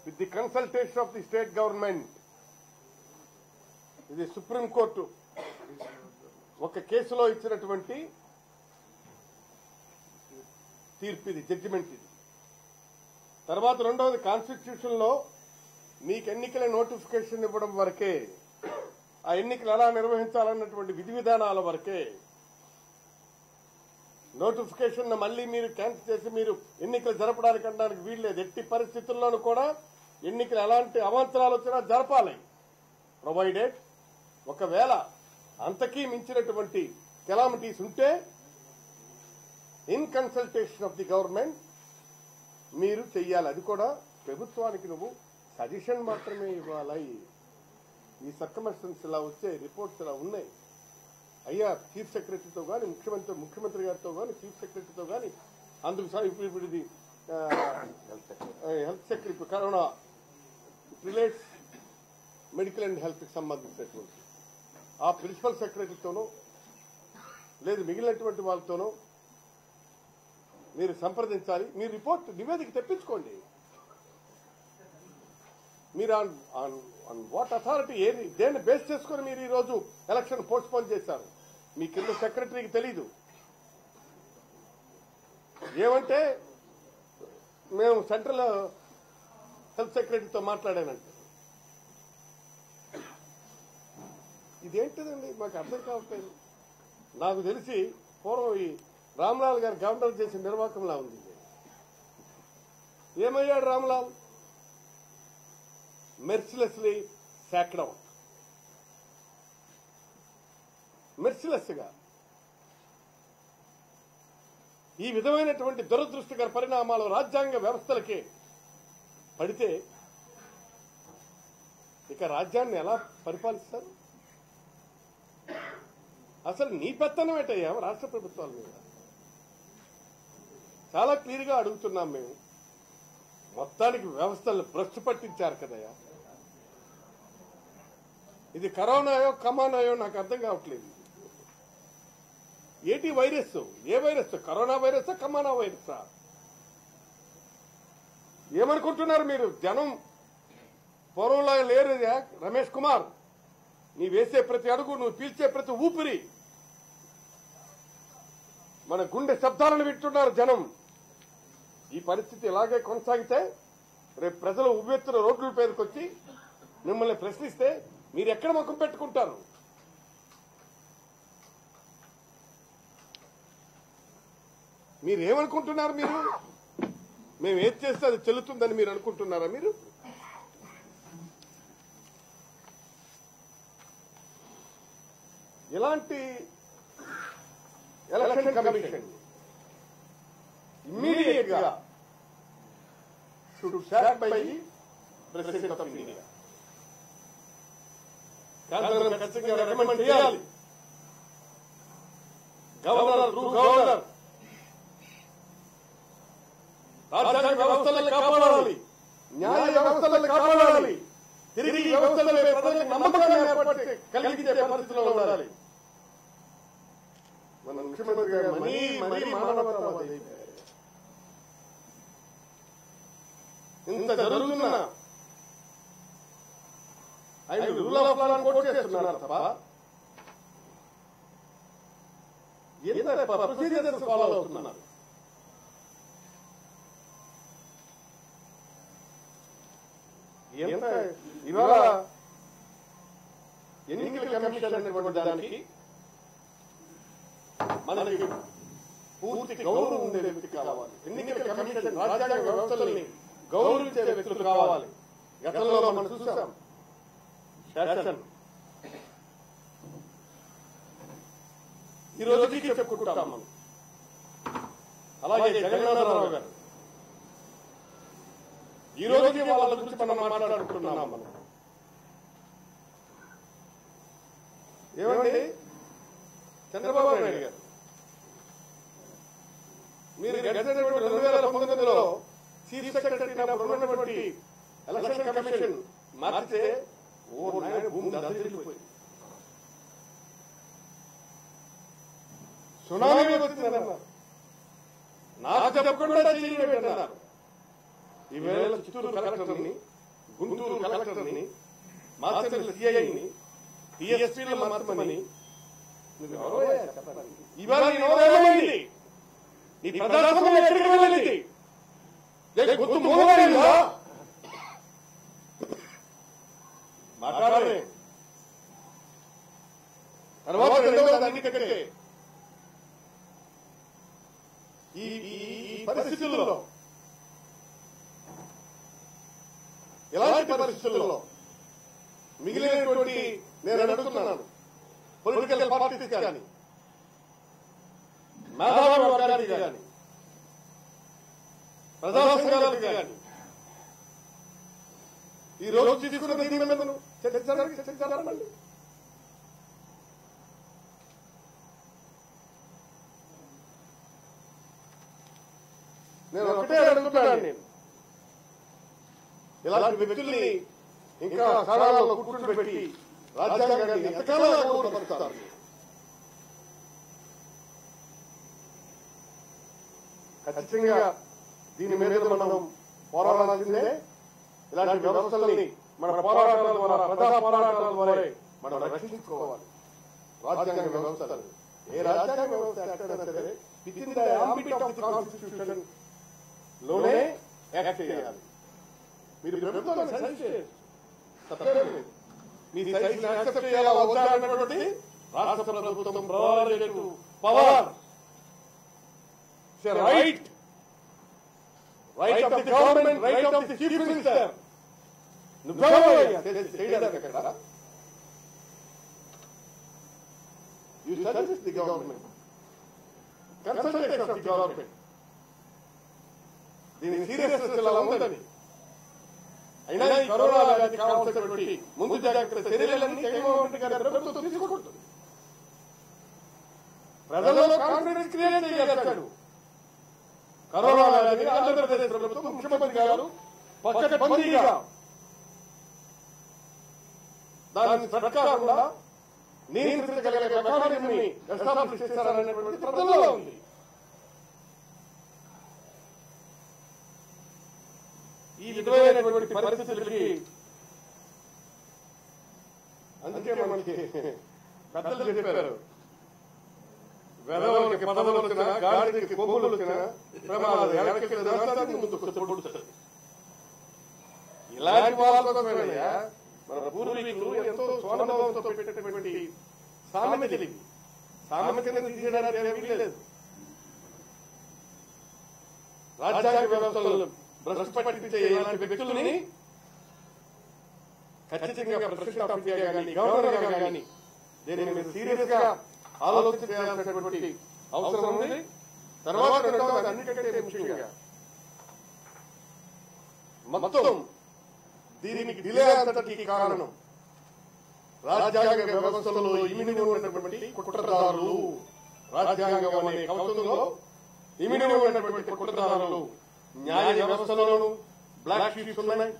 with the consultation of the state government ఇది Supreme Court ఒక కేసులో ఇచ్చినటువంటి తీర్పు ఇది జడ్జిమెంట్ ఇది తర్వాత రెండవది కాన్స్టిట్యూషన్ లో మీకు ఎన్నికల నోటిఫికేషన్ ఇవ్వడం వరకే ఆ ఎన్నికలు ఎలా నిర్వహించాలన్నటువంటి విధి విధానాల వరకే నోటిఫికేషన్ మళ్ళీ మీరు క్యాన్సిల్ చేసి మీరు ఎన్నికలు జరపడానికి అనడానికి వీల్లేదు ఎట్టి పరిస్థితుల్లోనూ కూడా ఎన్నికలు ఎలాంటి అవాంతరాలు వచ్చినా జరపాలి ప్రొవైడెడ్ ఒకవేళ అంతకీ మించినటువంటి కెలామిటీస్ ఉంటే in consultation of the government మీరు చెయ్యాలి అది కూడా ప్రభుత్వానికి నువ్వు సజెషన్ మాత్రమే ఇవ్వాలి ఈ సర్కమస్టెన్స్ ఇలా వచ్చే రిపోర్ట్స్ ఇలా ఉన్నాయి అయ్యా చీఫ్ సెక్రటరీతో కానీ ముఖ్యమంత్రి ముఖ్యమంత్రి గారితో కానీ చీఫ్ సెక్రటరీతో కానీ అందుకు సార్ ఇప్పుడు ఇప్పుడు ఇది health secretary corona relates medical and health కి సంబంధించినటువంటి ఆ ప్రిన్సిపల్ సెక్రటరీతోనూ లేదు మిగిలినటువంటి వాళ్ళతోనూ మీరు సంప్రదించాలి మీ రిపోర్ట్ నివేదిక తెప్పించుకోండి మీరు on on on what authority ఏది దేన్ని బేస్ చేసుకుని మీరు ఈ రోజు ఎలక్షన్ పోస్ట్ పోన్ చేశారు మీ కింద సెక్రటరీకి తెలీదు ఏమంటే మేము సెంట్రల్ హెల్త్ సెక్రటరీతో మాట్లాడానంటే ఇదేంటిదండి మాకు అర్థం కావట్లేదు నాకు తెలిసి పూర్వం ఈ రామ్లాల్ గారు గవర్నర్ చేసిన నిర్వాహకంలా ఉంది ఇది. ఏమయ్యాడు Ramlal mercilessly sacked out merciless గా ఈ విధమైనటువంటి దురదృష్టకర పరిణామాలు రాజ్యాంగ వ్యవస్థలకే పడితే ఇక రాజ్యాన్ని ఎలా పరిపాలిస్తారు అసలు నీ పెత్తనం ఏంటయ్యా రాష్ట్ర ప్రభుత్వాల మీద చాలా క్లియర్ గా అడుగుతున్నాం మేము మొత్తానికి వ్యవస్థలు భ్రష్టు పట్టించారు కదయ్యా ఇది కరోనాయో కమానాయో నాకు అర్థం కావట్లేదు ఏటి వైరస్ ఏ వైరస్ కరోనా వైరస్ కమానా వైరస్ ఏమనుకుంటున్నారు మీరు జనం పూర్వంలో లేరు రమేష్ కుమార్ నీ వేసే ప్రతి అడుగు నువ్వు పీల్చే ప్రతి ఊపిరి మన గుండె శబ్దాలను వింటున్నారు జనం ఈ పరిస్థితి ఇలాగే కొనసాగితే రేపు ప్రజలు ఉవ్వెత్తున రోడ్ల పేరుకొచ్చి మిమ్మల్ని ప్రశ్నిస్తే మీరు ఎక్కడ ముఖం పెట్టుకుంటారు మీరు ఏమనుకుంటున్నారు మీరు మేము ఏది చేస్తే అది చెల్లుతుందని మీరు అనుకుంటున్నారా మీరు ఇలాంటి ఎలక్షన్ కమిషన్ ఇమ్మీడియట్ గా should sought by president of India కేంద్రం ఖచ్చితంగా రికమెండ్ చేయాలి గవర్నర్ త్రూ గవర్నర్ రాజ్యాంగ వ్యవస్థలను కాపాడాలి న్యాయ వ్యవస్థలను కాపాడాలి తిరిగి ఈ వ్యవస్థలపై ప్రజలకు నమ్మకాన్ని ఏర్పడి కలిగించే పరిస్థితిలో ఉండాలి మన ముఖ్యమంత్రి గారు మరీ మరీ మానవతావాది అయిపోయారు. ఇంత జరుగుతున్నా ఆయన రూల్ ఆఫ్ లా కోట్ చేస్తున్నారు తప్ప ఎంత ప్రొసీజర్స్ ఫాలో అవుతున్నారు ఎంత ఇవాళ ఎన్నికల కమిషన్ అనేటువంటి దానికి మనకి పూర్తి గౌరవం ఉండే వ్యక్తి కావాలి ఎన్నికల కమిషన్ రాజ్యాంగ వ్యవస్థల్ని గౌరవించే వ్యక్తులు కావాలి గతంలో మనం చూసాం శాసన్ ఈ రోజుకి చెప్పుకుంటాం మనం అలాగే జగన్నాథరావు గారు ఈ రోజుకి వాళ్ళ గురించి మనం మాట్లాడుకుంటున్నాం మనం ఏమండి చంద్రబాబు నాయుడు గారు మీరు గడిచినటువంటి రెండు వేల పంతొమ్మిదిలో చీఫ్ సెక్రటరీ ఉన్నటువంటి ఎలక్షన్ కమిషన్ మార్చితే ఓ నాయన భూమి దద్దరిల్లిపోయింది సునామీ వచ్చిందన్నారు నాకు చెప్పకుండా చేయబెట్టన్నారు ఈవేళ చిత్తూరు కలెక్టర్ని గుంటూరు కలెక్టర్ని మాస్టర్ సిఐని టీఎస్పీలు మార్చమని నువ్వు ఎవరోయ్యా చెప్పడానికి? ఇవాళ నీ నోరేమైంది నీ ప్రజాస్వామ్యం ఎక్కడికి వెళ్ళింది లేక గుర్తు మూలమైందా మాట్లాడలే తర్వాత రెండవది అన్నిటికంటే ఈ ఈ ఈ పరిస్థితుల్లో ఎలాంటి పరిస్థితుల్లో మిగిలినటువంటి నేను అడుగుతున్నాను పొలిటికల్ పార్టీస్ కానీ మేధావి వర్గానికి కానీ ప్రజా సంఘాలకు కానీ ఈ రోజు తీసుకున్న దీని మీద చర్చ జరగ- చర్చ జరగండి. నేను ఒకటే అడుగుతున్నాను నేను ఇలాంటి వ్యక్తుల్ని ఇంకా స్థానాల్లో కూర్చోబెట్టి రాజ్యాంగాన్ని ఎంతకాలం అగౌరవపరుస్తారు ఖచ్చితంగా దీని మీద మనం పోరాడాల్సిందే ఇలాంటి వ్యవస్థల్ని మన పోరాటాల ద్వారా ప్రజా పోరాటాల ద్వారా మనం రక్షించుకోవాలి రాజ్యాంగ వ్యవస్థలు ఏ రాజ్యాంగ వ్యవస్థ ఎక్కడైనా సరే within the ambit of the constitution లోనే యాక్ట్ చేయాలి మీరు ప్రభుత్వాన్ని సైజ్ చేయొచ్చు. తప్పేం లేదు. మీ సైజ్ యాక్సెప్ట్ చేయాలా వద్దా అన్నటువంటి రాష్ట్ర ప్రభుత్వం prerogative power right right of the government right of the chief minister నువ్వెవరయ్యా చేసి- చేయడానికి అక్కడ you suggest the government consultation of the government దీని సీరియస్నెస్ ఇలా ఉందని అయినా ఈ కరోనా వ్యాధి కావాల్సినటువంటి ముందు జాగ్రత్త చర్యలన్నీ జగన్మోహన్ రెడ్డి గారి ప్రభుత్వం తీసుకుంటుంది ప్రజలలో కాన్ఫిడెన్స్ క్రియేట్ చేయాలి కరోనా వ్యాధిని ఆంధ్రప్రదేశ్ ప్రభుత్వం ముఖ్యమంత్రి గారు పక్కన బందీగా దాన్ని స్ప్రెడ్ కాకుండా నియంత్రించగలిగే మెకానిజంని ఎస్టాబ్లిష్ చేశారనేటువంటి ప్రజల్లో ఉంది ఈ విధమైనటువంటి పరిస్థితులకి అందుకే మనకి పెద్దలు చెప్పారు వెదవులకి పదవులు వచ్చినా గాడికి కొమ్ములు వచ్చినా ప్రమాదం ఎలక్కి రాష్ట్రానికి ముందు పొడుస్తుంది ఇలాంటి వాళ్ళ కోసమేనయ్యా మన పూర్వీకులు ఎంతో సోనభావంతో పెట్టినటువంటి సామెతలు ఇవి. సామెతను తీసేయడానికి ఏమీ లేదు రాజ్యాంగ వ్యవస్థలను భ్రష్టు పట్టించే ఇలాంటి వ్యక్తులని ఖచ్చితంగా ప్రెసిడెంట్ ఆఫ్ ఇండియా కానీ గవర్నర్ గా కానీ దీని మీద సీరియస్ గా ఆలోచన చేయాల్సినటువంటి అవసరం ఉంది తర్వాత రెండవది అన్నిటికంటే ముఖ్యంగా మొత్తం దీనికి డిలే అంతటికి కారణం రాజ్యాంగ వ్యవస్థలో ఇమిడి ఉన్నటువంటి కుట్రదారులు రాజ్యాంగం అనే కవచంలో ఇమిడి ఉన్నటువంటి కుట్రదారులు న్యాయ వ్యవస్థలోను బ్లాక్ షీట్స్ ఉన్నాయి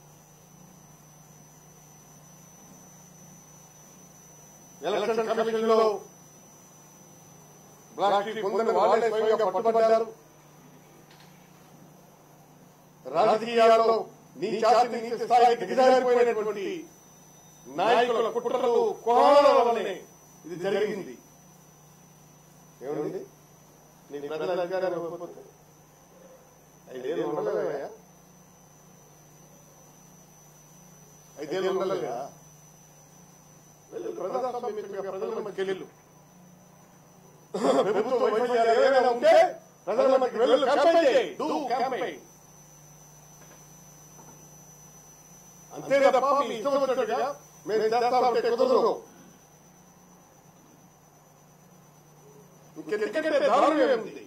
ఎలక్షన్ కమిషన్ లో బ్లాక్ షీట్ ఉందని వాళ్ళే స్వయంగా పట్టుబడ్డారు రాజకీయాల్లో నీచాతి నీచ స్థాయికి దిగజారిపోయినటువంటి నాయకుల కుట్రలు కోణాల వల్లనే ఇది జరిగింది ఏమండి నీ ప్రజల అధికారం ఇవ్వకపోతే ఐదేళ్ళు ఉండలేవయ్యా ఐదేళ్ళు ఉండలేదా వెళ్ళు ప్రజాస్వామ్యంగా ప్రజల మధ్యకి వెళ్ళు ప్రభుత్వ వైఫల్యాలు ఏమైనా ఉంటే ప్రజల మధ్యకి వెళ్ళు క్యాంపెయిన్ చేయి డూ క్యాంపెయిన్ అంతే తప్ప మీ ఇష్టం వచ్చినట్టుగా మేము చేస్తామంటే కుదరదు ఇంకెందుకంటే దారుణం ఏముంది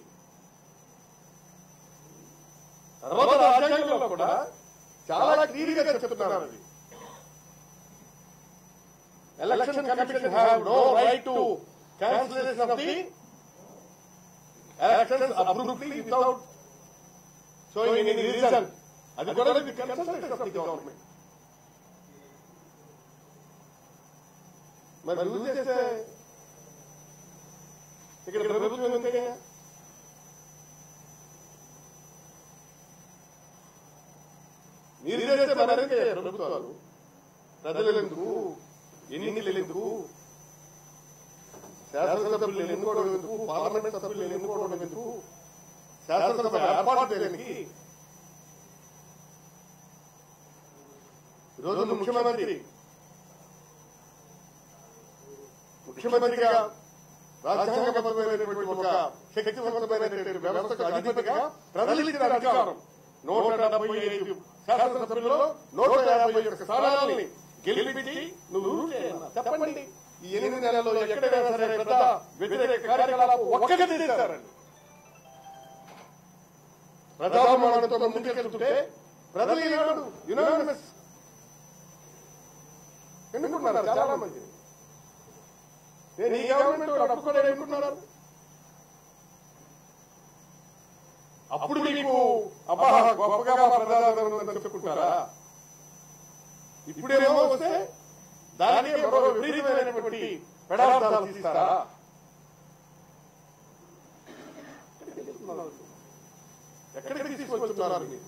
తర్వాత రాజ్యాంగంలో కూడా చాలా క్లియర్ గా చెప్తున్నారు అది election commission have no right to cancellation of the elections abruptly without showing any reason. అది కూడా with consultation of the government. మరి రూల్ చేస్తే ఇక్కడ ప్రభుత్వం ఎందుకయ్యా మీరు చేస్తే మరెందుకే ప్రభుత్వాలు ప్రజలు ఎందుకు ఎన్నికలు ఎందుకు శాసనసభ్యులు ఎన్నుకోవడం ఎందుకు పార్లమెంట్ సభ్యులు ఎన్నుకోవడం ఎందుకు శాసనసభ ఏర్పాటు చేయడానికి ఈరోజు ముఖ్యమంత్రి ముఖ్యమంత్రిగా రాజ్యాంగబద్ధమైనటువంటి ఒక శక్తివంతమైనటువంటి వ్యవస్థకు అధిపతిగా ప్రజలు ఇచ్చిన అధికారం నూట డెబ్బై ఐదు శాసనసభ్యుల్లో నూట యాభై ఒక్క స్థానాలని గెలిపించి నువ్వు రూల్ చేయాలి. చెప్పండి ఈ ఎనిమిది నెలల్లో ఎక్కడైనా సరే పెద్ద వ్యతిరేక కార్యకలాపం ఒక్కటి చేశారండి ప్రజాభిమానంతో ముందుకెళ్తుంటే ప్రజలు ఈనాడు యునానిమస్ ఎన్నుకున్నారు చాలా మంది నేను ఈ గవర్నమెంట్ డబ్బు కూడా ఎన్నుకున్నారు అప్పుడు మీకు అబ్బా గొప్పగా మా ప్రజాదరణ ఉందని చెప్పుకుంటారా ఇప్పుడేమో వస్తే దానికి మరో విపరీతమైనటువంటి పెడార్థాలు తీస్తారా ఎక్కడికి తీసుకొస్తున్నారు మీరు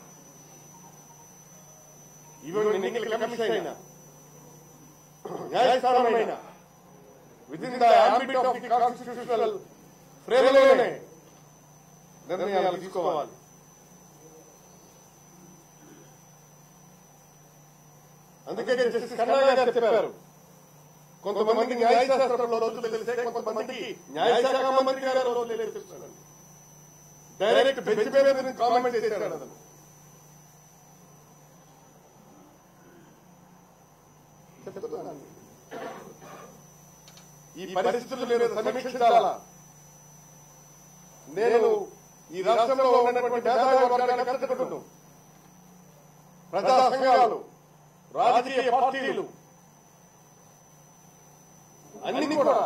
ఈవెన్ ఎన్నికల కమిషన్ అయినా న్యాయస్థానమైన within the ambit of the constitutional ఫ్రేమ్లోనే నిర్ణయాలు తీసుకోవాలి అందుకే జస్టిస్ కన్నా గారు చెప్పారు కొంతమంది న్యాయశాస్త్రంలో లోతులు తెలిసే కొంతమందికి న్యాయశాఖ మంత్రి గారు లోతులు తెలుస్తున్నాడు డైరెక్ట్ బెంచ్ మీద కామెంట్ చేశాడు అతను చెప్తున్నాను. ఈ పరిస్థితులు నేను సమీక్షించాలా నేను ఈ రాష్ట్రంలో ఉన్నటువంటి మేధావి వర్గాన్ని కలుసుకుంటూ ప్రజా సంఘాలు రాజకీయ పార్టీలు అన్ని కూడా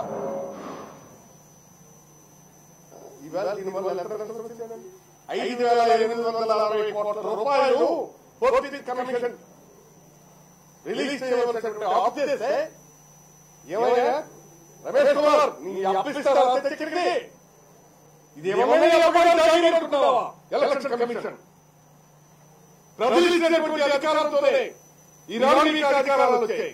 ఈవేళ దీనివల్ల ఎంత నష్టం వచ్చిందండి? ఐదు వేల ఎనిమిది వందల అరవై కోట్ల రూపాయలు పోర్చుగీస్ కమిషన్ రిలీజ్ చేయవలసినటువంటి ఆఫ్ చేస్తే ఏమయ్యా రమేష్ కుమార్ నీ అప్పిస్తారా తెచ్చిక్కడికి ఇది ఏమైనా ఎవరైనా జాయిన్ అనుకుంటున్నావా ఎలక్షన్ కమిషన్ ప్రజలు ఇచ్చినటువంటి అధికారంతోనే ఈనాడు మీకు అధికారాలు వచ్చాయి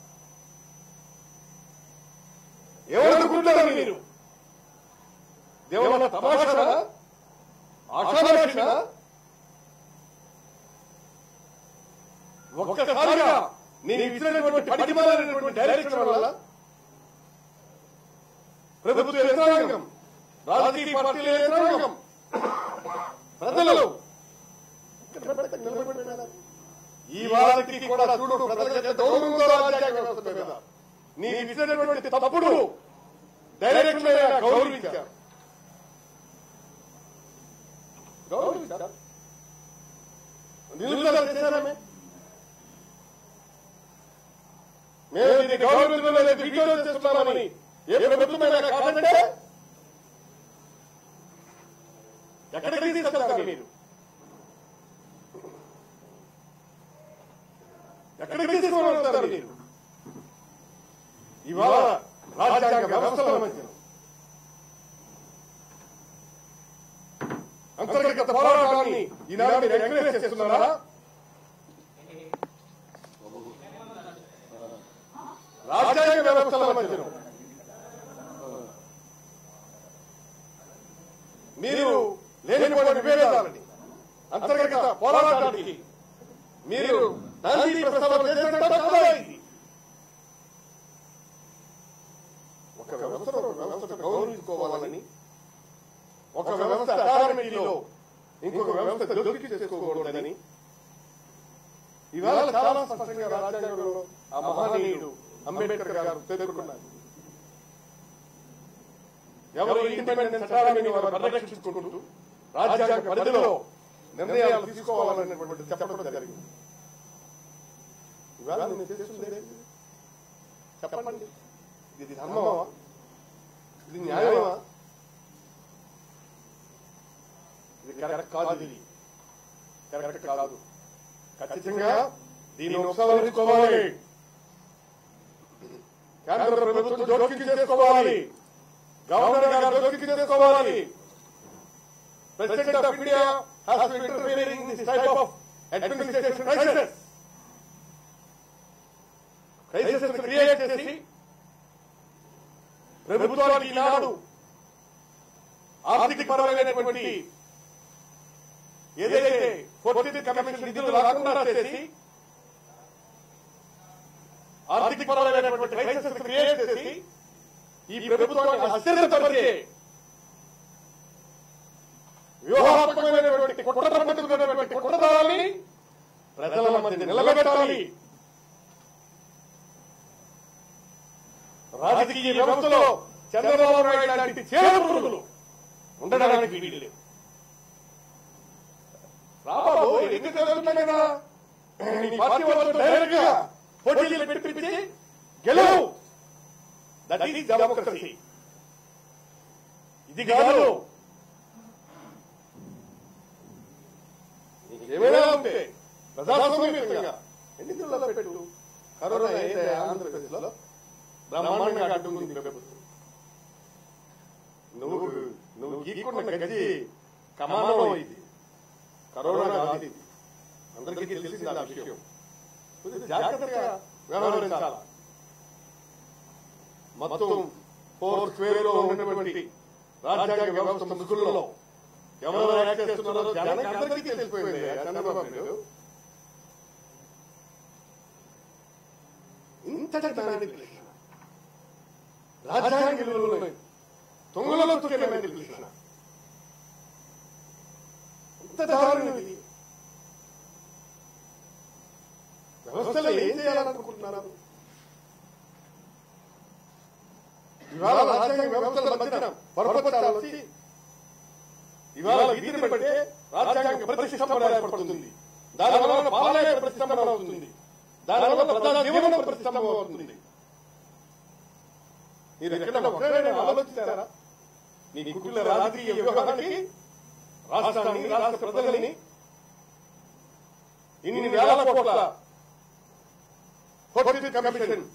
ఏమనుకుంటారు మీరు దేవన తమాషా ఆషామాష ఒక్కసారిగా నేను ఇచ్చినటువంటి పడిమాలైనటువంటి డైరెక్షన్ వల్ల ప్రభుత్వ యంత్రాంగం రాజకీయ పార్టీల యంత్రాంగం ప్రజలు ఈ వారికి కూడా చూడు ప్రజలకు గౌరవంతో రాజ్యాంగ వ్యవస్థ మీద నీ ఇచ్చినటువంటి తప్పుడు డైరెక్షన్ గౌరవించారు గౌరవించారు నిలుదల చేశామే మేము ఇది గౌరవించలేదు వీడియో చేస్తున్నామని ఏ ప్రభుత్వమైనా కాదంటే ఎక్కడికి తీసుకెళ్తారు మీరు ఎక్కడికి తీసుకొని వెళ్తారు మీరు ఇవాళ రాజ్యాంగ వ్యవస్థల మధ్య అంతర్గత పోరాటాన్ని ఈనాడు మీరు ఎంకరేజ్ చేస్తున్నారా రాజ్యాంగ వ్యవస్థల మధ్యలో మీరు లేనిపోయిన విభేదాలని అంతర్గత పోరాటానికి మీరు గాంధీ ప్రస్తావన చేసినట్టు కాదా ఇది? ఒక వ్యవస్థను ఒక వ్యవస్థను గౌరవించుకోవాలని ఒక వ్యవస్థ అకాడమీలో ఇంకొక వ్యవస్థ దొరికి చేసుకోకూడదని ఇవాళ చాలా స్పష్టంగా రాజ్యాంగంలో ఆ మహనీయుడు అంబేద్కర్ గారు పేర్కొన్నారు ఎవరు ఇండిపెండెన్స్ అకాడమీని వారు పరిరక్షించుకుంటూ రాజ్యాంగ పరిధిలో నిర్ణయాలు తీసుకోవాలనేటువంటి చెప్పడం జరిగింది ఇవాళ నేను చేస్తుంది ఏంటి? చెప్పండి ఇది ధర్మమా ఇది న్యాయమా ఇది కరెక్ట్ కాదు ఇది కరెక్ట్ కాదు ఖచ్చితంగా దీన్ని ఉపసంహరించుకోవాలి కేంద్ర ప్రభుత్వం జోక్యం చేసుకోవాలి గవర్నర్ గారు జోక్యం చేసుకోవాలి president of India has to interfere in this type of administration crisis crisis create చేసి ప్రభుత్వానికి ఈనాడు ఆర్థిక పరమైనటువంటి ఏదైతే ఫోర్టీన్త్ కమిషన్ నిధులు రాకుండా చేసి ఆర్థిక పరమైనటువంటి క్రైసిస్ క్రియేట్ చేసి ఈ ప్రభుత్వాన్ని అస్థిరపరిచే వ్యూహాత్మకమైనటువంటి కుట్ర పట్టుకున్నటువంటి కుట్రదారాన్ని ప్రజల మధ్య నిలబెట్టాలి రాజకీయ వ్యవస్థలో చంద్రబాబు నాయుడు లాంటి చేరుపురుగులు ఉండడానికి వీలు లేవు రాబాబు ఎన్నికలు జరుగుతున్నాయి కదా నీ పార్టీ వాళ్ళతో డైరెక్ట్ గా పోటీలు పెట్టించి గెలువు దట్ ఈస్ డెమోక్రసీ ఇది కాదు ఏమైనా ఉంటే ప్రజాస్వామ్యంగా ఎన్నికల్లో పెట్టు కరోనా అయితే ఆంధ్రప్రదేశ్ లో బ్రహ్మాండంగా అడ్డుకుంది ప్రభుత్వం నువ్వు నువ్వు గీక్కున్న గది కమానం ఇది కరోనా కాదు ఇది అందరికీ తెలిసింది ఆ విషయం కొద్దిగా జాగ్రత్తగా వ్యవహరించాలి మొత్తం ఫోర్ స్క్వేర్ లో ఉన్నటువంటి రాజ్యాంగ వ్యవస్థ ముసుగుల్లో ఎవరు యాక్ట్ చేస్తున్నారో జనానికి అందరికీ తెలిసిపోయింది చంద్రబాబు నాయుడు ఇంతటి మ్యానిపులేషన్ రాజ్యాంగ విలువలను తొంగలో తొక్కే మ్యానిపులేషన్ ఇంత దారుణం ఇది వ్యవస్థలో ఏం చేయాలనుకుంటున్నారు ఇవాళ రాజ్యాంగ వ్యవస్థల మధ్యన పొరపచ్చాలు వచ్చి ఇవాళ వీధిని బట్టే రాజ్యాంగ ప్రతిష్టంభన ఏర్పడుతుంది దానివల్ల పాలన ప్రతిష్టంభన అవుతుంది దానివల్ల ప్రజా జీవనం ప్రతిష్టంభన అవుతుంది మీరు ఎక్కడ ఒకరైనా ఆలోచించారా నీ కుటుంబ రాజకీయ వ్యవహారానికి రాష్ట్రాన్ని రాష్ట్ర ప్రజలని ఇన్ని వేల కోట్ల ఫోర్టీన్త్ కమిషన్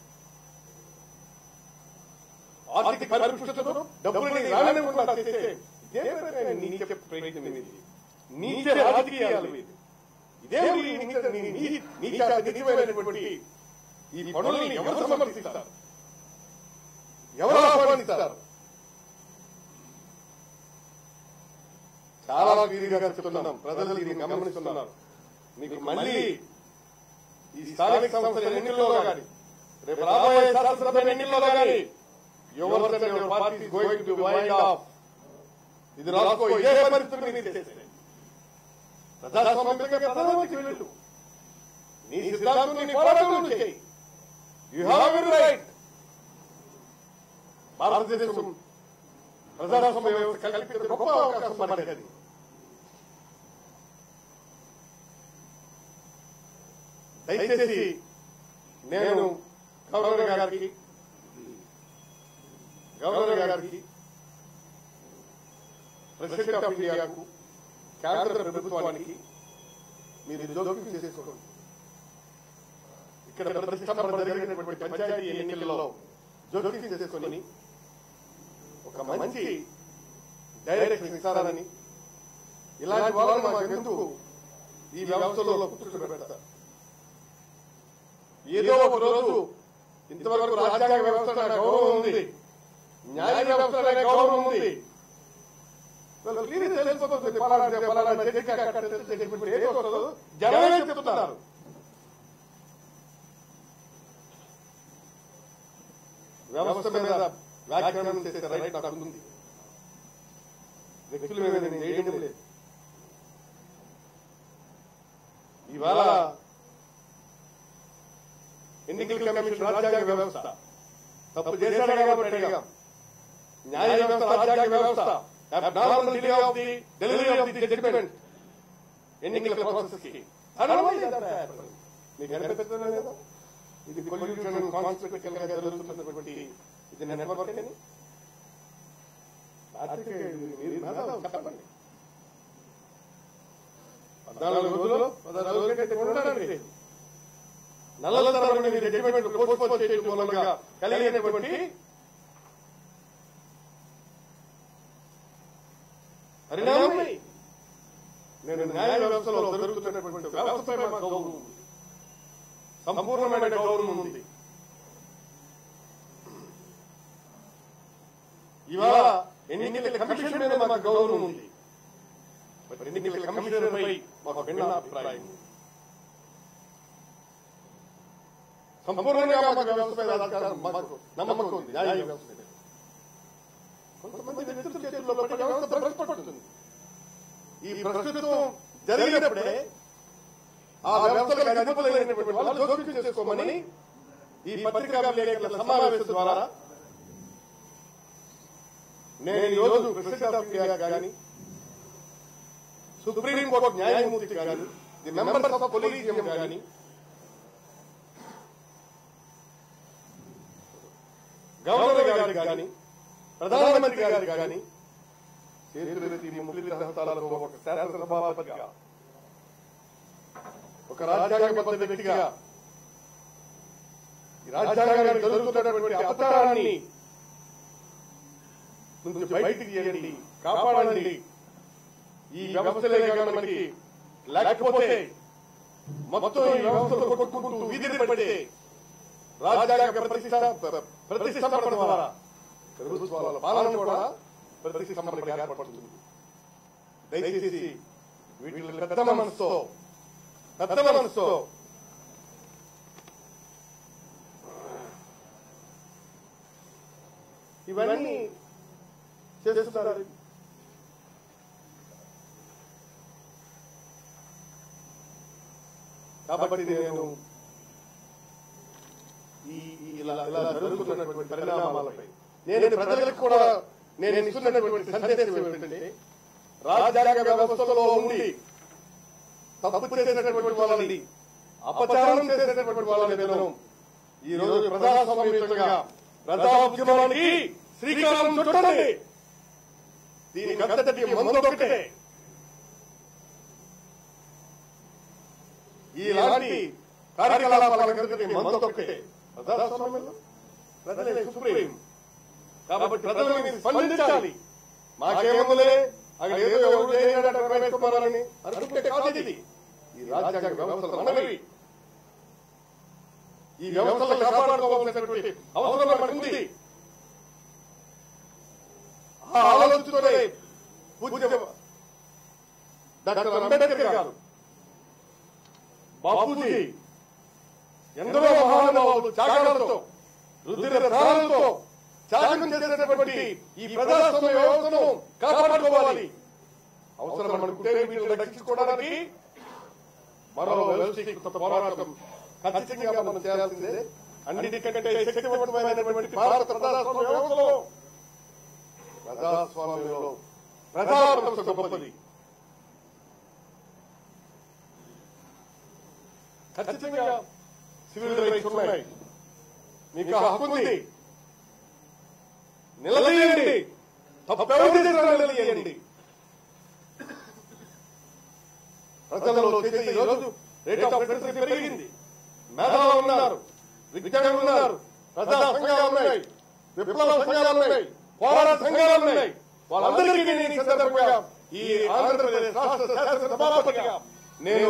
ఆర్థిక పరిపుష్టతను డబ్బులని రానివ్వకుండా చేసే ఇదే రకమైన నీచ ప్రయత్నం ఇది నీచ రాజకీయాలు ఇది ఇదే ఈ నీచ నీ- నీ- నీచ నిజమైనటువంటి ఈ పనుల్ని ఎవరు సమర్థిస్తారు ఎవరు ఆహ్వానిస్తారు చాలా క్లియర్గా చెప్తున్నాం ప్రజలు దీన్ని గమనిస్తున్నారు మీకు మళ్ళీ ఈ స్థానిక సంస్థల ఎన్నికల్లో కానీ రేపు రాబోయే శాసనసభ ఎన్నికల్లో కానీ your party going to wind off ఇది రాసుకో ఇదే పరిస్థితి మీరు చేస్తే ప్రజాస్వామ్యంగా ప్రధానమంత్రి వెళ్ళు నీ సిద్ధాంతం నీ పోరాటం చేయి యు హ్యావ్ ఎ రైట్ భారతదేశం ప్రజాస్వామ్య వ్యవస్థ కల్పించిన గొప్ప అవకాశం మనకి అది దయచేసి నేను గవర్నర్ గారికి గవర్నర్ గారికి ప్రెసిడెంట్ ఆఫ్ ఇండియాకు కేంద్ర ప్రభుత్వానికి మీరు జోక్యం చేసుకోండి ఇక్కడ ప్రతిష్టంభన జరిగినటువంటి పంచాయతీ ఎన్నికల్లో జోక్యం చేసుకొని ఒక మంచి డైరెక్షన్ ఇస్తారని ఇలాంటి వాళ్ళని మాకు ఎందుకు ఈ వ్యవస్థలో కూర్చుని పెడతారు ఏదో ఒక రోజు ఇంతవరకు రాజ్యాంగ వ్యవస్థ అనే గౌరవం ఉంది న్యాయ వ్యవస్థ అనే గౌరవం ఉంది వాళ్ళు క్లియర్ తెలిసిపోతుంది పలానా పలానా జడ్జికి అక్కడ జడ్జిమెంట్ ఏది వస్తుందో జనమే చెప్తున్నారు వ్యవస్థ మీద వ్యాఖ్యానం చేసే రైట్ నాకు ఉంది వ్యక్తుల మీద నేను చేయడం లేదు ఇవాళ ఎన్నికల కమిషన్ రాజ్యాంగ వ్యవస్థ తప్పు చేశాడు కాబట్టి అడిగాం న్యాయ వ్యవస్థ రాజ్యాంగ వ్యవస్థ abnormal delay of the delivery of the judgment ఎన్నికల ప్రాసెస్ కి Otherwise that happened. మీకు అనిపిస్తుందా లేదా ఇది పొల్యూషన్ కాన్స్టిట్యూషన్ గా జరుగుతున్నటువంటి ఇది నెట్వర్క్ అని రాత్రికి మీరు మేధావులు చెప్పండి పద్నాలుగు రోజులు పదహారు రోజుల కంటే ఉండడానికి నల్లల తరబడి మీరు జడ్జిమెంట్ పోస్ట్పోన్ చేయడం మూలంగా కలిగినటువంటి పరిణామమే నేను న్యాయ వ్యవస్థలో జరుగుతున్నటువంటి మాకు గౌరవం ఉంది సంపూర్ణమైన గౌరవం ఉంది ఇవాళ ఎన్నికల కమిషన్ మీద మాకు గౌరవం ఉంది మరి ఎన్నికల కమిషన్ పై మాకు భిన్న అభిప్రాయం ఉంది. సంపూర్ణంగా మాకు వ్యవస్థ మీద అధికారం మాకు నమ్మకం ఉంది న్యాయ వ్యవస్థ మీద కొంతమంది వ్యక్తుల చేతుల్లో పడి వ్యవస్థ భ్రష్టపడుతుంది ఈ ప్రస్తుతం జరిగినప్పుడే ఆ వ్యవస్థలకు అధిపతులైనటువంటి వాళ్ళు జోక్యం చేసుకోమని ఈ పత్రికా విలేకరుల సమావేశం ద్వారా నేను ఈ రోజు ప్రెసిడెంట్ ఆఫ్ ఇండియా కానీ సుప్రీం కోర్టు న్యాయమూర్తి కానీ ది మెంబర్స్ ఆఫ్ పొలిటియం కానీ గవర్నర్ గారికి కానీ ప్రధానమంత్రి గారికి కానీ చేతులెత్తి ముఖ్య హస్తాలతో ఒక శాసనసభాపతిగా ఒక రాజ్యాంగబద్ధ వ్యక్తిగా ఈ రాజ్యాంగానికి జరుగుతున్నటువంటి అపచారాన్ని నుంచి బయటికి తీయండి కాపాడండి ఈ వ్యవస్థలే కానీ మనకి లేకపోతే మొత్తం ఈ వ్యవస్థలు కొట్టుకుంటూ వీధిని పడితే రాజ్యాంగ ప్రతిష్ట ప్రతిష్టంభన ద్వారా ప్రభుత్వాల పాలన కూడా ప్రతిష్టంభనకు ఏర్పడుతుంది దయచేసి వీటిని పెద్ద మనసుతో పెద్ద మనసుతో ఇవన్నీ చేస్తున్నారు కాబట్టి నేను ఈ ఈ ఇలా ఇలా జరుగుతున్నటువంటి పరిణామాలపై నేను ప్రజలకు కూడా నేను ఇస్తున్నటువంటి సందేశం ఏమిటంటే రాజ్యాంగ వ్యవస్థలో ఉండి తప్పు చేసినటువంటి వాళ్ళని అపచారం చేసినటువంటి వాళ్ళని నేను ఈ రోజు ప్రజాస్వామ్యంగా ప్రజా ఉద్యమానికి శ్రీకారం చుట్టండి దీనికి అంతటి మందొకటే ఇలాంటి కార్యకలాపాలకు మందొకటే ప్రజాస్వామ్యంలో ప్రజలే సుప్రీం కాబట్టి ప్రజలు మీరు స్పందించాలి మాకేముందులే అక్కడ ఏదో ఎవరు చేయనట్టు రమేష్ కుమార్ అని అనుకుంటే కాదు ఇది ఈ రాజ్యాంగ వ్యవస్థ మనవి ఈ వ్యవస్థలు కాపాడుకోవాల్సినటువంటి అవసరం మనకు ఉంది ఆ ఆలోచనతోనే పూజ్య డాక్టర్ అంబేద్కర్ గారు బాపూజీ ఎందరో మహానుభావులు త్యాగాలతో రుద్ర ధారాలతో త్యాగం చేసినటువంటి ఈ ప్రజాస్వామ్య వ్యవస్థను కాపాడుకోవాలి అవసరం అనుకుంటే వీటిని రక్షించుకోవడానికి మరో వ్యవస్థీకృత పోరాటం ఖచ్చితంగా మనం చేయాల్సిందే అన్నిటికంటే శక్తివంతమైనటువంటి భారత ప్రజాస్వామ్య వ్యవస్థలో ప్రజాస్వామ్యంలో ప్రజాప్రభుత్వ గొప్పది ఖచ్చితంగా సివిల్ రైట్స్ ఉన్నాయి మీకు ఆ హక్కు ఉంది నిలదీయండి తప్పెవరు చేసినా నిలదీయండి ప్రజలలో చేసే ఈ రోజు రేట్ ఆఫ్ లిటరసీ పెరిగింది మేధావులు ఉన్నారు విజ్ఞానులు ఉన్నారు ప్రజా సంఘాలు ఉన్నాయి విప్లవ సంఘాలు ఉన్నాయి పోరాట సంఘాలు ఉన్నాయి వాళ్ళందరికీ నేను ఈ సందర్భంగా ఈ ఆంధ్రప్రదేశ్ రాష్ట్ర శాసన సభాపతిగా నేను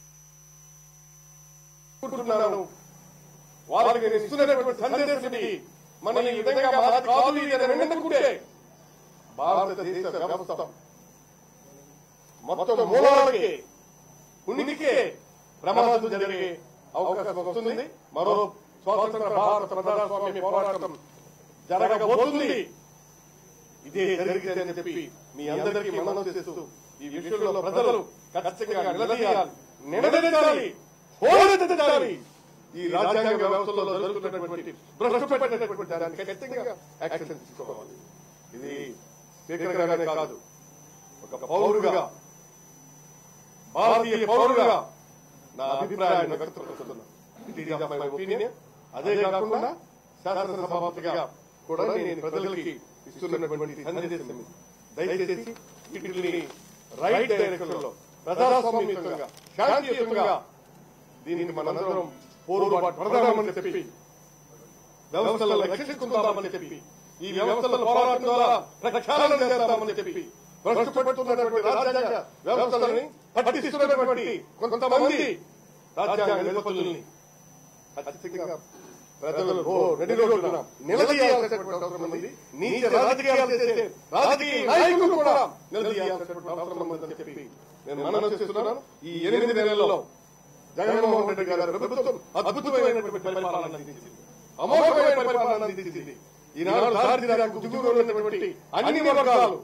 అనుకుంటున్నాను వారికి నేను ఇస్తున్నటువంటి సందేశం ఇది. మన ఈ విధంగా మాది కాదు ఇది అని విన్నకుంటే భారతదేశ వ్యవస్థ మొత్తం మూలాలకి ఉనికికే ప్రమాదం జరిగే అవకాశం వస్తుంది మరో స్వాతంత్ర భారత ప్రజాస్వామ్య పోరాటం జరగబోతుంది ఇదే జరిగిందని చెప్పి మీ అందరికీ మనం చేస్తూ ఈ విషయంలో ప్రజలు ఖచ్చితంగా నిలదీయాలి నిలదీయాలి పోరాడాలి ఈ రాజ్యాంగ వ్యవస్థలో జరుగుతున్నటువంటి భ్రష్టపెట్టినటువంటి దాన్ని ఖచ్చితంగా యాక్షన్ తీసుకోవాలి ఇది స్పీకర్ గానే కాదు ఒక పౌరుగా భారతీయ పౌరుగా నా అభిప్రాయాన్ని వ్యక్తపరుస్తున్నా it is of my opinion అదే కాకుండా శాసనసభాపతిగా కూడా నేను ప్రజలకి ఇస్తున్నటువంటి సందేశం ఇది. దయచేసి వీటిని రైట్ డైరెక్షన్ లో ప్రజాస్వామ్యంగా శాంతియుతంగా దీనికి మనందరం పోరుబాటు పడదామని చెప్పి వ్యవస్థలను రక్షించుకుందామని చెప్పి ఈ వ్యవస్థల పోరాటం ద్వారా ప్రక్షాళన చేద్దామని చెప్పి భ్రష్టుపడుతున్నటువంటి రాజ్యాంగ వ్యవస్థలని పట్టిస్తున్నటువంటి కొంతమంది రాజ్యాంగ నిబంధనల్ని ఖచ్చితంగా ప్రజలు ఓ రెడీ రోజున నిలదీయాల్సినటువంటి అవసరం ఉంది నీచ రాజకీయాలు చేసే రాజకీయ నాయకులు కూడా నిలదీయాల్సినటువంటి అవసరం ఉందని చెప్పి నేను మనం చేస్తున్నాను ఈ ఎనిమిది నెలల్లో జగన్మోహన్ రెడ్డి గారి ప్రభుత్వం అద్భుతమైనటువంటి పరిపాలన అందించింది అమోఘమైన పరిపాలన అందించింది ఈనాడు దారిద్ర్యానికి దిగువన ఉన్నటువంటి అన్ని వర్గాలు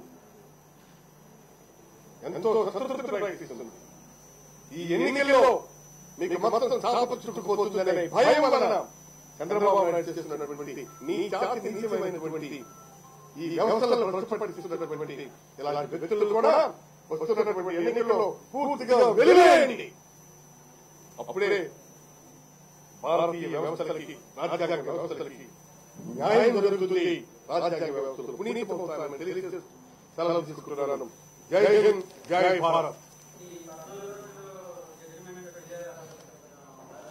ఎంతో సంతృప్తి ప్రకటిస్తుంది ఈ ఎన్నికల్లో మీకు మొత్తం సాపచుకుపోతుందనే భయం వలన చంద్రబాబు నాయుడు చేస్తున్నటువంటి నీ జాతి నీచమైనటువంటి ఈ వ్యవస్థలను భ్రష్టపడిస్తున్నటువంటి ఇలాంటి వ్యక్తులు కూడా వస్తున్నటువంటి ఎన్నికల్లో పూర్తిగా వెలువేయండి అప్పుడే భారతీయ వ్యవస్థలకి రాజ్యాంగ వ్యవస్థలకి న్యాయం జరుగుతుంది రాజ్యాంగ వ్యవస్థలు పునీతమవుతారని తెలియజేస్తూ సెలవు తీసుకుంటున్నాను జై హింద్ జై భారత్